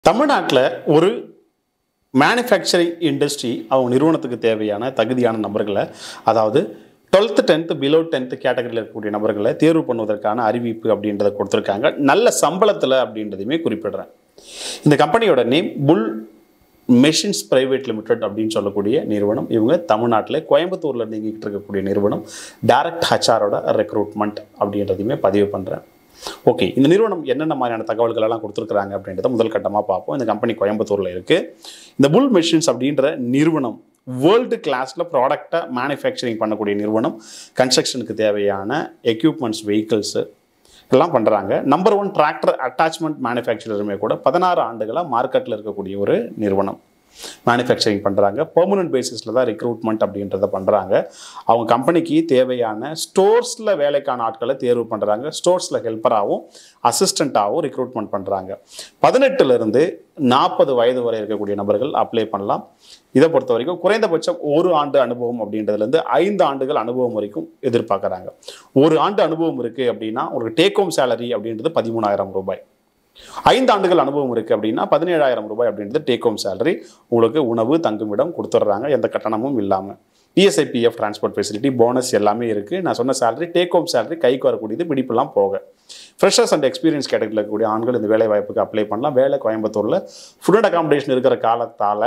தமிழ்நாட்டில் ஒரு manufacturing industry அவங்க நிறுவனத்துக்கு தேவையான தகுதியான நபர்களை அதாவது டுவெல்த்து டென்த்து பிலோ டென்த்து கேட்டகரியில் இருக்கக்கூடிய நபர்களை தேர்வு பண்ணுவதற்கான அறிவிப்பு அப்படின்றத கொடுத்துருக்காங்க நல்ல சம்பளத்தில் அப்படின்றதையுமே குறிப்பிடுறேன் இந்த கம்பெனியோட name Bull Machines Private Limited அப்படின்னு சொல்லக்கூடிய நிறுவனம் இவங்க தமிழ்நாட்டில் கோயம்புத்தூரில் நீங்கிட்டு இருக்கக்கூடிய நிறுவனம் டைரக்ட் ஹச்ஆரோட ரெக்ரூட்மெண்ட் அப்படின்றதையுமே பதிவு பண்ணுறேன் ஓகே இந்த நிறுவனம் என்னென்ன மாதிரியான தகவல்கள் எல்லாம் கொடுத்துருக்காங்க அப்படின்றத முதல் கட்டமாக பார்ப்போம் இந்த கம்பெனி கோயம்புத்தூரில் இருக்குது இந்த புல் மெஷின்ஸ் அப்படின்ற நிறுவனம் வேர்ல்டு கிளாஸில் ப்ராடக்டை மேனுஃபேக்சரிங் பண்ணக்கூடிய நிறுவனம் கன்ஸ்ட்ரக்ஷனுக்கு தேவையான எக்யூப்மெண்ட்ஸ் வெஹிக்கிள்ஸு எல்லாம் பண்ணுறாங்க நம்பர் ஒன் டிராக்டர் அட்டாச்மெண்ட் மேனுஃபேக்சரருமே கூட பதினாறு ஆண்டுகளாக மார்க்கெட்டில் இருக்கக்கூடிய ஒரு நிறுவனம் மேனுஃபேக்சரிங் பண்ணுறாங்க பெர்மனன்ட் பேசிஸில் தான் ரெக்ரூட்மெண்ட் அப்படின்றத பண்ணுறாங்க அவங்க கம்பெனிக்கு தேவையான ஸ்டோர்ஸில் வேலைக்கான ஆட்களை தேர்வு பண்ணுறாங்க ஸ்டோர்ஸில் ஹெல்ப்பராகவும் அசிஸ்டண்ட்டாகவும் ரெக்ரூட்மெண்ட் பண்ணுறாங்க பதினெட்டுலேருந்து நாற்பது வயது வரை இருக்கக்கூடிய நபர்கள் அப்ளை பண்ணலாம் இதை பொறுத்த வரைக்கும் குறைந்தபட்சம் ஒரு ஆண்டு அனுபவம் அப்படின்றதுலேருந்து ஐந்து ஆண்டுகள் அனுபவம் வரைக்கும் எதிர்பார்க்குறாங்க ஒரு ஆண்டு அனுபவம் இருக்குது அப்படின்னா உங்களுக்கு டேக் ஹோம் சேலரி அப்படின்றது பதிமூணாயிரம் ரூபாய் ஐந்து ஆண்டுகள் அனுபவம் இருக்குது அப்படின்னா பதினேழாயிரம் ரூபாய் அப்படின்றது டேக் ஹோம் சேலரி உங்களுக்கு உணவு தங்குமிடம் கொடுத்துட்றாங்க எந்த கட்டணமும் இல்லாமல் இஎஸ்ஐபிஎஃப் டிரான்ஸ்போர்ட் ஃபெசிலிட்டி போனஸ் எல்லாமே இருக்குது நான் சொன்ன சேலரி டேக் ஹோம் சேலரி கைக்கு வரக்கூடியது பிடிப்பெல்லாம் போக ஃப்ரெஷர்ஸ் அண்ட் எக்ஸ்பீரியன்ஸ் கேட்டகரியில் இருக்கக்கூடிய ஆண்கள் இந்த வேலை வாய்ப்புக்கு அப்ளை பண்ணலாம் வேலை கோயம்புத்தூரில் ஃபுட் அண்ட் அகாமடேஷன் இருக்கிற காலத்தால்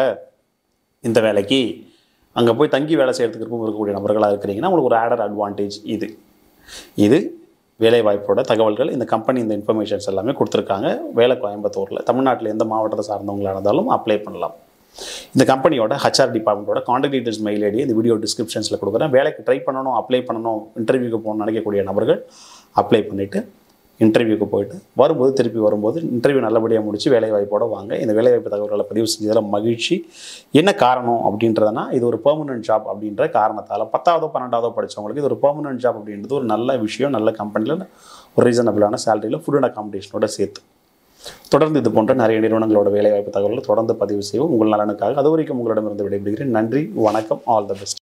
இந்த வேலைக்கு அங்கே போய் தங்கி வேலை செய்கிறதுக்கு விருப்பம் இருக்கக்கூடிய நபர்களாக இருக்கிறீங்கன்னா உங்களுக்கு ஒரு ஆடர் அட்வான்டேஜ் இது இது வேலைவாய்ப்போட தகவல்கள் இந்த கம்பெனி இந்த இன்ஃபர்மேஷன்ஸ் எல்லாமே கொடுத்துருக்காங்க வேலை கோயம்புத்தூரில் தமிழ்நாட்டில் எந்த மாவட்டத்தை சார்ந்தவங்களாக இருந்தாலும் அப்ளை பண்ணலாம் இந்த கம்பெனியோட ஹச்ஆர் டிபார்ட்மெண்ட்டோட காண்டாக்ட் டீட்டெயில்ஸ் மெயில் ஐடி இந்த வீடியோ டிஸ்கிரிப்ஷன்ஸில் கொடுக்குறேன் வேலைக்கு ட்ரை பண்ணணும் அப்ளை பண்ணணும் இன்டர்வியூக்கு போகணும்னு நினைக்கக்கூடிய நபர்கள் அப்ளை பண்ணிவிட்டு இன்டர்வியூக்கு போயிட்டு வரும்போது திருப்பி வரும்போது இன்டர்வியூ நல்லபடியாக முடிச்சு வேலைவாய்ப்போட வாங்க இந்த வேலைவாய்ப்பு தகவல்களை பதிவு செஞ்சதில் மகிழ்ச்சி என்ன காரணம் அப்படின்றதுனா இது ஒரு பெர்மனன்ட் ஜாப் அப்படின்ற காரணத்தால் பத்தாவதோ பன்னெண்டாவதோ படித்தவங்களுக்கு இது ஒரு பெர்மனன்ட் ஜாப் அப்படின்றது ஒரு நல்ல விஷயம் நல்ல கம்பெனியில் ஒரு ரீசனபிளான சேலரியில் ஃபுட் அண்ட் அகாமடேஷனோட சேர்த்து தொடர்ந்து இது போன்ற நிறைய நிறுவனங்களோட வேலைவாய்ப்பு தகவல்களை தொடர்ந்து பதிவு செய்வோம் உங்கள் நலனுக்காக அது வரைக்கும் உங்களிடமிருந்து விடைபெறுகிறேன் நன்றி வணக்கம் ஆல் த பெஸ்ட்